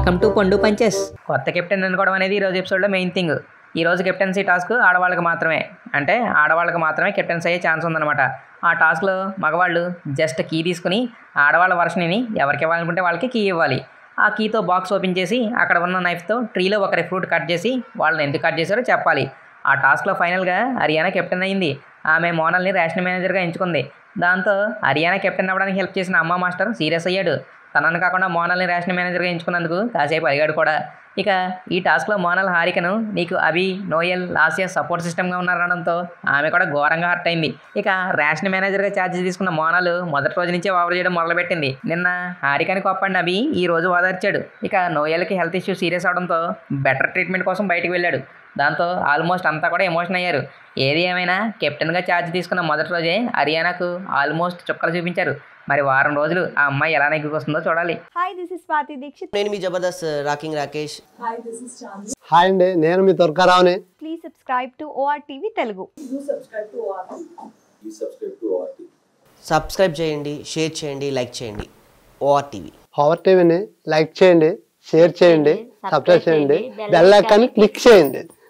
welcome to Pandu punches కొత్త captain అనుకోవడం అనేది ఈ రోజు ఎపిసోడ్లో మెయిన్ థింగ్ ఈ రోజు కెప్టెన్సీ టాస్క్ ఆడవాళ్ళకి మాత్రమే అంటే ఆడవాళ్ళకి మాత్రమే కెప్టెన్స్ అయ్యే ఛాన్స్ ఉందన్నమాట ఆ టాస్క్లో మగవాళ్ళు జస్ట్ కీ తీసుకుని ఆడవాళ్ళ వర్షన్ని ఎవరికి ఇవ్వాలనుకుంటే వాళ్ళకి కీ ఇవ్వాలి ఆ కీతో బాక్స్ ఓపెన్ చేసి అక్కడ ఉన్న నైఫ్తో ట్రీలో ఒకరి ఫ్రూట్ కట్ చేసి వాళ్ళని ఎందుకు కట్ చేశారో చెప్పాలి ఆ టాస్క్లో ఫైనల్గా హరియానా కెప్టెన్ అయింది ఆమె మోనల్ని రేషన్ మేనేజర్గా ఎంచుకుంది దాంతో హరియానా కెప్టెన్ అవ్వడానికి హెల్ప్ చేసిన అమ్మ మాస్టర్ సీరియస్ అయ్యాడు తనను కాకుండా మోనల్ని రేషన్ మేనేజర్గా ఎంచుకున్నందుకు కాసేపు అడిగాడు కూడా ఇక ఈ టాస్క్లో మోనల్ హారికను నీకు అభి నోయల్ లాస్య సపోర్ట్ సిస్టమ్గా ఉన్నారనడంతో ఆమె కూడా ఘోరంగా హర్ట్ అయింది ఇక రేషన్ మేనేజర్గా ఛార్జెస్ తీసుకున్న మోనాలు మొదటి రోజు నుంచే ఓవర్ చేయడం మొదలుపెట్టింది నిన్న హారికని కోప్పండి అభి ఈ రోజు ఓదార్చాడు ఇక నోయల్కి హెల్త్ ఇష్యూ సీరియస్ అవడంతో బెటర్ ట్రీట్మెంట్ కోసం బయటికి వెళ్ళాడు దాంతో ఆల్మోస్ట్ అంతా కూడా ఎమోషన్ అయ్యారు ఏది ఏమైనా కెప్టెన్గా ఛార్జ్ తీసుకున్న మొదటి రోజే హరియానాకు ఆల్మోస్ట్ చుక్కలు చూపించారు మరి వారం రోజులు ఆ అమ్మాయి ఎలా నెగ్గుకొస్తుందో చూడాలి hi this is Swathi Deekshith నేను మీ జబర్దస్త్ రాకింగ్ రాకేష్ హాయ్ అండి నేను మీ త్వరకరావుని please subscribe to OR TV Telugu subscribe చేయండి షేర్ చేయండి లైక్ చేయండి ఓఆర్ టీవీ పవర్ టీవీని లైక్ చేయండి షేర్ చేయండి సబ్స్క్రైబ్ చేయండి బెల్ ఐకాన్ని క్లిక్ చేయండి